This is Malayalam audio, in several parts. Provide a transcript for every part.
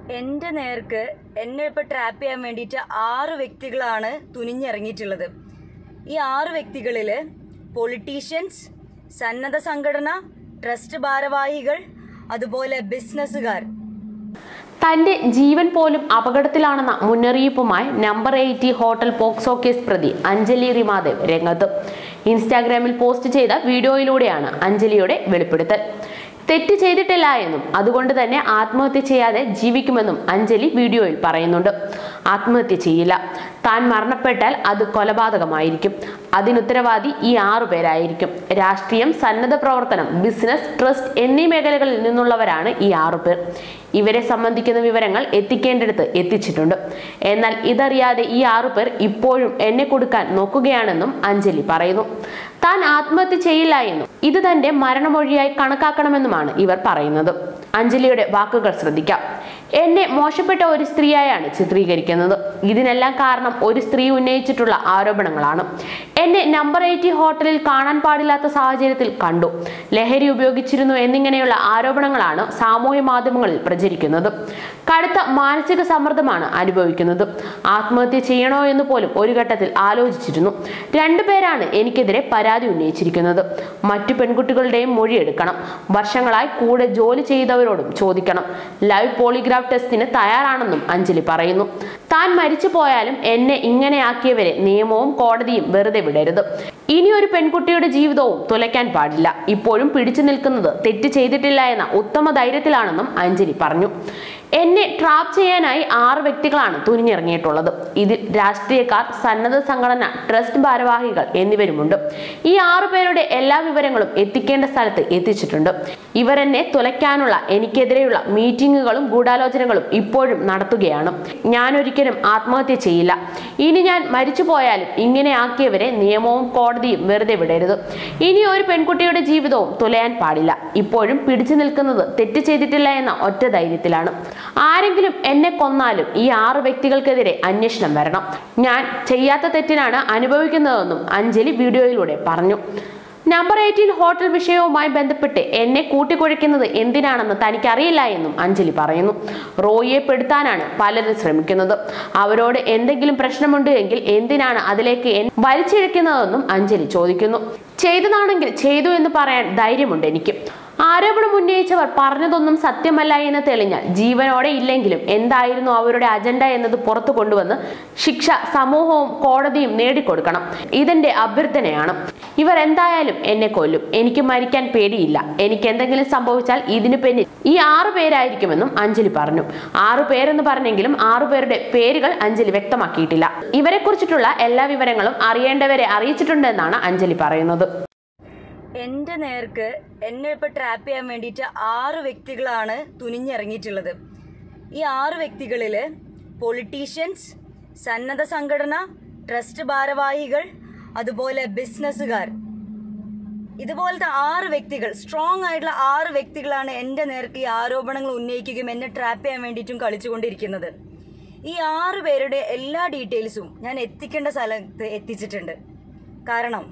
എൻ്റെ നേർക്ക് എന്നെ ഇപ്പോൾ ട്രാപ്പ് ചെയ്യാൻ വേണ്ടിയിട്ട് ആറ് വ്യക്തികളാണ് തുനിഞ്ഞിറങ്ങിയിട്ടുള്ളത് ഈ ആറ് വ്യക്തികളിൽ പൊളിറ്റീഷ്യൻസ് സന്നദ്ധ സംഘടന ട്രസ്റ്റ് ഭാരവാഹികൾ അതുപോലെ ബിസിനസ്സുകാർ തന്റെ ജീവൻ പോലും അപകടത്തിലാണെന്ന മുന്നറിയിപ്പുമായി number eighty hotel POCSO case പ്രതി അഞ്ജലി റിമാദേവ് രംഗത്ത് ഇൻസ്റ്റാഗ്രാമിൽ പോസ്റ്റ് ചെയ്ത വീഡിയോയിലൂടെയാണ് അഞ്ജലിയുടെ വെളിപ്പെടുത്തൽ തെറ്റ് ചെയ്തിട്ടില്ല എന്നും അതുകൊണ്ട് തന്നെ ആത്മഹത്യ ചെയ്യാതെ ജീവിക്കുമെന്നും അഞ്ജലി വീഡിയോയിൽ പറയുന്നുണ്ട് ആത്മഹത്യ ചെയ്യില്ല താൻ മരണപ്പെട്ടാൽ അത് കൊലപാതകമായിരിക്കും അതിനുത്തരവാദി ഈ ആറു പേരായിരിക്കും രാഷ്ട്രീയം സന്നദ്ധ പ്രവർത്തനം ബിസിനസ് ട്രസ്റ്റ് എന്നീ മേഖലകളിൽ നിന്നുള്ളവരാണ് ഈ ആറു പേർ ഇവരെ സംബന്ധിക്കുന്ന വിവരങ്ങൾ എത്തിക്കേണ്ടിടത്ത് എത്തിച്ചിട്ടുണ്ട് എന്നാൽ ഇതറിയാതെ ഈ ആറു പേർ ഇപ്പോഴും എന്നെ കൊടുക്കാൻ നോക്കുകയാണെന്നും അഞ്ജലി പറയുന്നു താൻ ആത്മഹത്യ ചെയ്യില്ല എന്നും ഇത് തന്റെ മരണമൊഴിയായി കണക്കാക്കണമെന്നുമാണ് ഇവർ പറയുന്നത് അഞ്ജലിയുടെ വാക്കുകൾ ശ്രദ്ധിക്കാം എന്നെ മോശപ്പെട്ട ഒരു സ്ത്രീയായാണ് ചിത്രീകരിക്കുന്നത് ഇതിനെല്ലാം കാരണം ഒരു സ്ത്രീ ഉന്നയിച്ചിട്ടുള്ള ആരോപണങ്ങളാണ് എന്നെ നമ്പർ എയ്റ്റി ഹോട്ടലിൽ കാണാൻ പാടില്ലാത്ത സാഹചര്യത്തിൽ കണ്ടു ലഹരി ഉപയോഗിച്ചിരുന്നു എന്നിങ്ങനെയുള്ള ആരോപണങ്ങളാണ് സാമൂഹ്യ മാധ്യമങ്ങളിൽ പ്രചരിക്കുന്നത് കടുത്ത മാനസിക സമ്മർദ്ദമാണ് അനുഭവിക്കുന്നത് ആത്മഹത്യ ചെയ്യണോ എന്ന് പോലും ഒരു ഘട്ടത്തിൽ ആലോചിച്ചിരുന്നു രണ്ടുപേരാണ് എനിക്കെതിരെ പരാതി ഉന്നയിച്ചിരിക്കുന്നത് മറ്റു പെൺകുട്ടികളുടെയും മൊഴിയെടുക്കണം വർഷങ്ങളായി കൂടെ ജോലി ചെയ്തവരോടും ചോദിക്കണം ലൈവ് പോളിഗ്രാഫ് ടെസ്റ്റിന് തയ്യാറാണെന്നും അഞ്ജലി പറയുന്നു താൻ മരിച്ചു പോയാലും എന്നെ ഇങ്ങനെയാക്കിയവരെ നിയമവും കോടതിയും വെറുതെ വിടരുത് ഇനി ഒരു പെൺകുട്ടിയുടെ ജീവിതവും തുലയ്ക്കാൻ പാടില്ല ഇപ്പോഴും പിടിച്ചു നിൽക്കുന്നത് തെറ്റ് ചെയ്തിട്ടില്ല എന്ന ഉത്തമ ധൈര്യത്തിലാണെന്നും അഞ്ജലി പറഞ്ഞു എന്നെ ട്രാപ്പ് ചെയ്യാനായി ആറ് വ്യക്തികളാണ് തുനിഞ്ഞിറങ്ങിയിട്ടുള്ളത് ഇതിൽ രാഷ്ട്രീയക്കാർ സന്നദ്ധ സംഘടന ട്രസ്റ്റ് ഭാരവാഹികൾ എന്നിവരുമുണ്ട് ഈ ആറു പേരുടെ എല്ലാ വിവരങ്ങളും എത്തിക്കേണ്ട സ്ഥലത്ത് എത്തിച്ചിട്ടുണ്ട് ഇവരെന്നെ തുലയ്ക്കാനുള്ള എനിക്കെതിരെയുള്ള മീറ്റിങ്ങുകളും ഗൂഢാലോചനകളും ഇപ്പോഴും നടത്തുകയാണ് ഞാൻ ഒരിക്കലും ആത്മഹത്യ ചെയ്യില്ല ഇനി ഞാൻ മരിച്ചു പോയാലും ഇങ്ങനെ ആക്കിയവരെ നിയമവും കോടതിയും വെറുതെ വിടരുത് ഇനി ഒരു പെൺകുട്ടിയുടെ ജീവിതവും തുലയാൻ പാടില്ല ഇപ്പോഴും പിടിച്ചു നിൽക്കുന്നത് തെറ്റ് ചെയ്തിട്ടില്ല എന്ന ഒറ്റ ധൈര്യത്തിലാണ് ആരെങ്കിലും എന്നെ കൊന്നാലും ഈ ആറ് വ്യക്തികൾക്കെതിരെ അന്വേഷണം വരണം ഞാൻ ചെയ്യാത്ത തെറ്റിനാണ് അനുഭവിക്കുന്നതെന്നും അഞ്ജലി വീഡിയോയിലൂടെ പറഞ്ഞു നമ്പർ എയ്റ്റീൻ ഹോട്ടൽ വിഷയവുമായി ബന്ധപ്പെട്ട് എന്നെ കൂട്ടിക്കുഴയ്ക്കുന്നത് എന്തിനാണെന്ന് തനിക്കറിയില്ല എന്നും അഞ്ജലി പറയുന്നു റോയിയെ പെടുത്താനാണ് പലരും ശ്രമിക്കുന്നത് അവരോട് എന്തെങ്കിലും പ്രശ്നമുണ്ട് എങ്കിൽ എന്തിനാണ് അതിലേക്ക് എന്നെ വലിച്ചിഴക്കുന്നതെന്നും അഞ്ജലി ചോദിക്കുന്നു ചെയ്തതാണെങ്കിൽ ചെയ്തു എന്ന് പറയാൻ ധൈര്യമുണ്ട് എനിക്ക് ആരോപണം ഉന്നയിച്ചവർ പറഞ്ഞതൊന്നും സത്യമല്ല എന്ന് തെളിഞ്ഞാൽ ജീവനോടെ ഇല്ലെങ്കിലും എന്തായിരുന്നു അവരുടെ അജണ്ട എന്നത് പുറത്തു കൊണ്ടുവന്ന് ശിക്ഷ സമൂഹവും കോടതിയും നേടിക്കൊടുക്കണം ഇതെന്റെ അഭ്യർത്ഥനയാണ് ഇവർ എന്തായാലും എന്നെ കൊല്ലും എനിക്ക് മരിക്കാൻ പേടിയില്ല എനിക്ക് എന്തെങ്കിലും സംഭവിച്ചാൽ ഇതിനു പിന്നിൽ ഈ ആറു പേരായിരിക്കുമെന്നും അഞ്ജലി പറഞ്ഞു ആറു പേരെന്ന് പറഞ്ഞെങ്കിലും ആറു പേരുടെ പേരുകൾ അഞ്ജലി വ്യക്തമാക്കിയിട്ടില്ല ഇവരെ കുറിച്ചിട്ടുള്ള എല്ലാ വിവരങ്ങളും അറിയേണ്ടവരെ അറിയിച്ചിട്ടുണ്ടെന്നാണ് അഞ്ജലി പറയുന്നത് എൻ്റെ നേർക്ക് എന്നെ ഇപ്പോൾ ട്രാപ്പ് ചെയ്യാൻ വേണ്ടിയിട്ട് ആറ് വ്യക്തികളാണ് തുനിഞ്ഞിറങ്ങിയിട്ടുള്ളത് ഈ ആറ് വ്യക്തികളിൽ പൊളിറ്റീഷ്യൻസ് സന്നദ്ധ സംഘടന ട്രസ്റ്റ് ഭാരവാഹികൾ അതുപോലെ ബിസിനസ്സുകാർ ഇതുപോലത്തെ ആറ് വ്യക്തികൾ സ്ട്രോങ് ആയിട്ടുള്ള ആറ് വ്യക്തികളാണ് എൻ്റെ നേർക്ക് ഈ ആരോപണങ്ങൾ ഉന്നയിക്കുകയും എന്നെ ട്രാപ്പ് ചെയ്യാൻ വേണ്ടിയിട്ടും കളിച്ചുകൊണ്ടിരിക്കുന്നത് ഈ ആറ് പേരുടെ എല്ലാ ഡീറ്റെയിൽസും ഞാൻ എത്തിക്കേണ്ട സ്ഥലത്ത് എത്തിച്ചിട്ടുണ്ട് കാരണം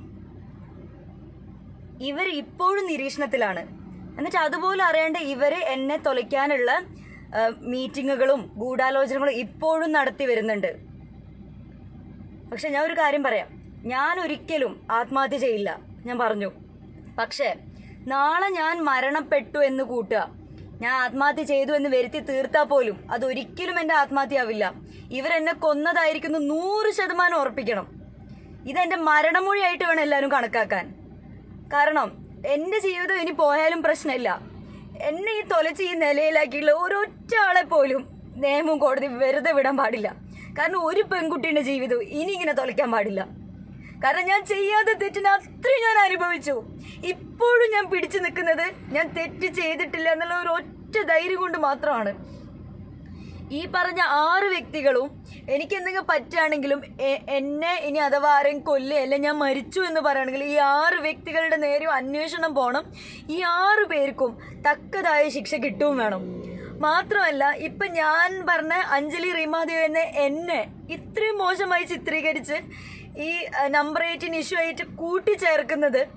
ഇവർ ഇപ്പോഴും നിരീക്ഷണത്തിലാണ് എന്നിട്ട് അതുപോലെ അറിയേണ്ട ഇവര് എന്നെ തൊലയ്ക്കാനുള്ള ആ, മീറ്റിങ്ങുകളും ഗൂഢാലോചനകളും ഇപ്പോഴും നടത്തി വരുന്നുണ്ട് പക്ഷെ ഞാൻ ഒരു കാര്യം പറയാം ഞാൻ ഒരിക്കലും ആത്മഹത്യ ചെയ്യില്ല ഞാൻ പറഞ്ഞു പക്ഷേ നാളെ ഞാൻ മരണപ്പെട്ടു എന്ന് കൂട്ടുക ഞാൻ ആത്മഹത്യ ചെയ്തു എന്ന് വരുത്തി തീർത്താൽ പോലും അതൊരിക്കലും എൻ്റെ ആത്മഹത്യയാവില്ല ഇവരെന്നെ കൊന്നതായിരിക്കുന്നു നൂറ് ശതമാനം ഉറപ്പിക്കണം ഇതെന്റെ മരണമൊഴിയായിട്ട് വേണം എല്ലാവരും കണക്കാക്കാൻ കാരണം എന്റെ ജീവിതം ഇനി പോയാലും പ്രശ്നമില്ല എന്നെ ഈ തൊലച്ച് ഈ നിലയിലാക്കിയുള്ള ഒരൊറ്റ ആളെ പോലും നിയമവും കോടതി വെറുതെ വിടാൻ പാടില്ല കാരണം ഒരു പെൺകുട്ടിയുടെ ജീവിതം ഇനി ഇങ്ങനെ തൊലയ്ക്കാൻ പാടില്ല കാരണം ഞാൻ ചെയ്യാത്ത തെറ്റിന് അത്രയും ഞാൻ അനുഭവിച്ചു ഇപ്പോഴും ഞാൻ പിടിച്ചു നിൽക്കുന്നത് ഞാൻ തെറ്റ് ചെയ്തിട്ടില്ല എന്നുള്ള ഒരു ഒറ്റ ധൈര്യം കൊണ്ട് മാത്രമാണ് ഈ പറഞ്ഞ ആറ് വ്യക്തികളും എനിക്ക് എന്തെങ്കിലും പറ്റുകയാണെങ്കിലും എ- എന്നെ ഇനി അഥവാ ആരെയും കൊല്ലുക അല്ലെ ഞാൻ മരിച്ചു എന്ന് പറയുകയാണെങ്കിൽ ഈ ആറ് വ്യക്തികളുടെ നേരെയും അന്വേഷണം പോകണം ഈ ആറ് പേർക്കും തക്കതായ ശിക്ഷ കിട്ടുകയും വേണം മാത്രമല്ല ഇപ്പൊ ഞാൻ പറഞ്ഞ അഞ്ജലി റീമാദേവ് എന്ന എന്നെ ഇത്രയും മോശമായി ചിത്രീകരിച്ച് ഈ നമ്പർ എയ്റ്റീൻ ഇഷ്യൂ ആയിട്ട് കൂട്ടിച്ചേർക്കുന്നത്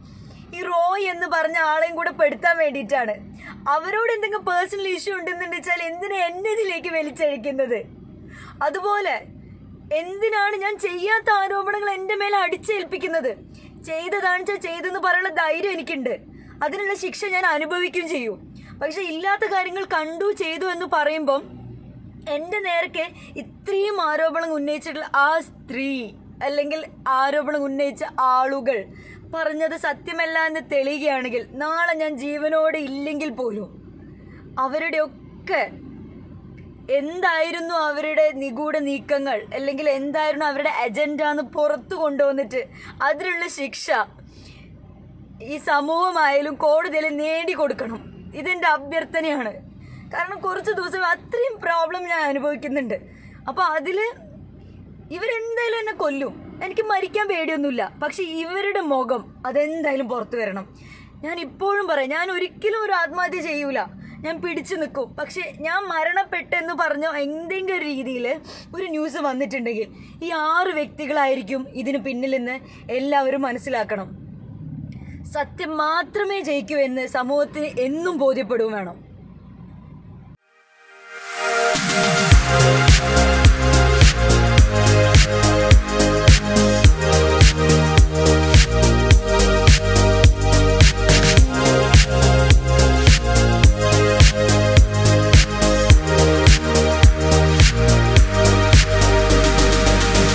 ഈ റോയ് എന്ന് പറഞ്ഞ ആളെയും കൂടെ പെടുത്താൻ വേണ്ടിയിട്ടാണ് അവരോട് എന്തെങ്കിലും പേഴ്സണൽ ഇഷ്യൂ ഉണ്ടെന്ന് വെച്ചാൽ എന്തിനാ എന്നെ ഇതിലേക്ക് വലിച്ചഴിക്കുന്നത് അതുപോലെ എന്തിനാണ് ഞാൻ ചെയ്യാത്ത ആരോപണങ്ങൾ എൻ്റെ മേലെ അടിച്ചേൽപ്പിക്കുന്നത് ചെയ്തതാണ് വെച്ചാൽ ചെയ്തെന്ന് പറയാനുള്ള ധൈര്യം എനിക്കുണ്ട് അതിനുള്ള ശിക്ഷ ഞാൻ അനുഭവിക്കുകയും ചെയ്യും പക്ഷെ ഇല്ലാത്ത കാര്യങ്ങൾ കണ്ടു ചെയ്തു എന്ന് പറയുമ്പം എൻ്റെ നേരക്ക് ഇത്രയും ആരോപണം ഉന്നയിച്ചിട്ടുള്ള ആ സ്ത്രീ അല്ലെങ്കിൽ ആരോപണം ഉന്നയിച്ച ആളുകൾ പറഞ്ഞത് സത്യമല്ല എന്ന് തെളിയുകയാണെങ്കിൽ നാളെ ഞാൻ ജീവനോടെ ഇല്ലെങ്കിൽ പോലും അവരുടെയൊക്കെ എന്തായിരുന്നു അവരുടെ നിഗൂഢ നീക്കങ്ങൾ അല്ലെങ്കിൽ എന്തായിരുന്നു അവരുടെ അജണ്ട എന്ന് പുറത്തു കൊണ്ടുവന്നിട്ട് അതിനുള്ള ശിക്ഷ ഈ സമൂഹമായാലും കോടതിയിൽ നേടിക്കൊടുക്കണം ഇതെന്റെ അഭ്യർത്ഥനയാണ് കാരണം കുറച്ച് ദിവസം അത്രയും പ്രോബ്ലം ഞാൻ അനുഭവിക്കുന്നുണ്ട് അപ്പൊ അതില് ഇവരെന്തായാലും എന്നെ കൊല്ലും എനിക്ക് മരിക്കാൻ പേടിയൊന്നുമില്ല പക്ഷെ ഇവരുടെ മുഖം അതെന്തായാലും പുറത്തു വരണം ഞാൻ ഇപ്പോഴും പറയാം ഞാൻ ഒരിക്കലും ഒരു ആത്മഹത്യ ചെയ്യൂല ഞാൻ പിടിച്ചു നിൽക്കും പക്ഷെ ഞാൻ മരണപ്പെട്ടെന്ന് പറഞ്ഞോ എന്തെങ്കിലും ഒരു രീതിയിൽ ഒരു ന്യൂസ് വന്നിട്ടുണ്ടെങ്കിൽ ഈ ആറ് വ്യക്തികളായിരിക്കും ഇതിന് പിന്നിലെന്ന് എല്ലാവരും മനസ്സിലാക്കണം സത്യം മാത്രമേ ജയിക്കൂ എന്ന് സമൂഹത്തിന് എന്നും ബോധ്യപ്പെടുകയും വേണം